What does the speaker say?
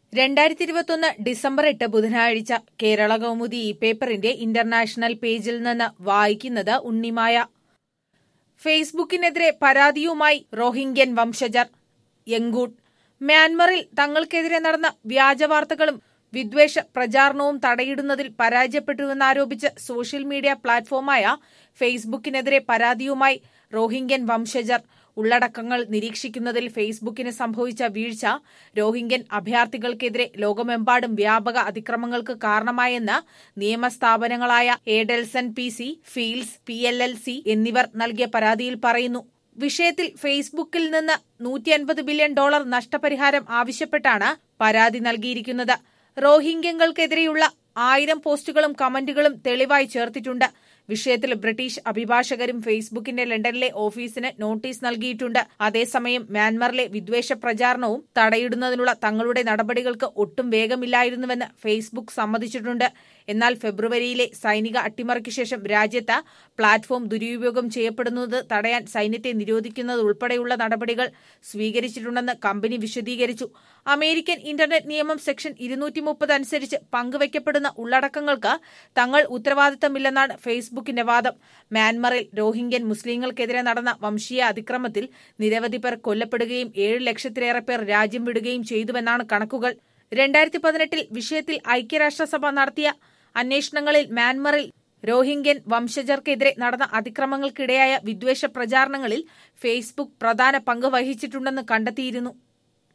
രണ്ടായിരത്തി ഇരുപത്തൊന്ന് ഡിസംബർ എട്ട് ബുധനാഴ്ച കേരള കൗമുദി ഈ പേപ്പറിന്റെ ഇന്റർനാഷണൽ പേജിൽ നിന്ന് വായിക്കുന്നത് ഉണ്ണിമായ ഫേസ്ബുക്കിനെതിരെ പരാതിയുമായി റോഹിംഗ്യൻ വംശജർ യങ്കൂട്ട് മ്യാൻമറിൽ തങ്ങൾക്കെതിരെ നടന്ന വ്യാജ വാർത്തകളും വിദ്വേഷ പ്രചാരണവും തടയിടുന്നതിൽ പരാജയപ്പെട്ടുവെന്നാരോപിച്ച് സോഷ്യൽ മീഡിയ പ്ലാറ്റ്ഫോമായ ഫേസ്ബുക്കിനെതിരെ പരാതിയുമായി റോഹിംഗ്യൻ വംശജർ ഉള്ളടക്കങ്ങൾ നിരീക്ഷിക്കുന്നതിൽ ഫേസ്ബുക്കിന് സംഭവിച്ച വീഴ്ച റോഹിംഗ്യൻ അഭയാർത്ഥികൾക്കെതിരെ ലോകമെമ്പാടും വ്യാപക അതിക്രമങ്ങൾക്ക് കാരണമായെന്ന് നിയമസ്ഥാപനങ്ങളായ Edelson P C Fields P L L C എന്നിവർ നൽകിയ പരാതിയിൽ പറയുന്നു വിഷയത്തിൽ ഫേസ്ബുക്കിൽ നിന്ന് നൂറ്റി അൻപത് ബില്യൺ ഡോളർ നഷ്ടപരിഹാരം ആവശ്യപ്പെട്ടാണ് പരാതി നൽകിയിരിക്കുന്നത് റോഹിംഗ്യങ്ങൾക്കെതിരെയുള്ള ആയിരം പോസ്റ്റുകളും കമന്റുകളും തെളിവായി ചേർത്തിട്ടുണ്ട് വിഷയത്തിൽ ബ്രിട്ടീഷ് അഭിഭാഷകരും ഫേസ്ബുക്കിന്റെ ലണ്ടനിലെ ഓഫീസിന് നോട്ടീസ് നൽകിയിട്ടുണ്ട് അതേസമയം മ്യാൻമറിലെ വിദ്വേഷ പ്രചാരണവും തടയിടുന്നതിനുള്ള തങ്ങളുടെ നടപടികൾക്ക് ഒട്ടും വേഗമില്ലായിരുന്നുവെന്ന് ഫേസ്ബുക്ക് സമ്മതിച്ചിട്ടുണ്ട് എന്നാൽ ഫെബ്രുവരിയിലെ സൈനിക അട്ടിമറിക്ക് ശേഷം രാജ്യത്ത് പ്ലാറ്റ്ഫോം ദുരുപയോഗം ചെയ്യപ്പെടുന്നത് തടയാൻ സൈന്യത്തെ നിരോധിക്കുന്നത് ഉൾപ്പെടെയുള്ള നടപടികൾ സ്വീകരിച്ചിട്ടുണ്ടെന്ന് കമ്പനി വിശദീകരിച്ചു അമേരിക്കൻ ഇന്റർനെറ്റ് നിയമം സെക്ഷൻ ഇരുന്നൂറ്റി മുപ്പത് അനുസരിച്ച് പങ്കുവയ്ക്കപ്പെടുന്ന ഉള്ളടക്കങ്ങൾക്ക് തങ്ങൾ ഉത്തരവാദിത്തമില്ലെന്നാണ് ഫേസ്ബുക്കിന്റെ വാദം മ്യാൻമറിൽ രോഹിംഗ്യൻ മുസ്ലിങ്ങൾക്കെതിരെ നടന്ന വംശീയ അതിക്രമത്തിൽ നിരവധി പേർ കൊല്ലപ്പെടുകയും ഏഴ് ലക്ഷത്തിലേറെ പേർ രാജ്യം വിടുകയും ചെയ്തുവെന്നാണ് കണക്കുകൾ രണ്ടായിരത്തി പതിനെട്ടിൽ വിഷയത്തിൽ ഐക്യരാഷ്ട്രസഭ നടത്തിയ അന്വേഷണങ്ങളിൽ മ്യാൻമറിൽ രോഹിംഗ്യൻ വംശജർക്കെതിരെ നടന്ന അതിക്രമങ്ങൾക്കിടെയായ വിദ്വേഷ പ്രചാരണങ്ങളിൽ ഫേസ്ബുക്ക് പ്രധാന പങ്ക് വഹിച്ചിട്ടുണ്ടെന്ന് കണ്ടെത്തിയിരുന്നു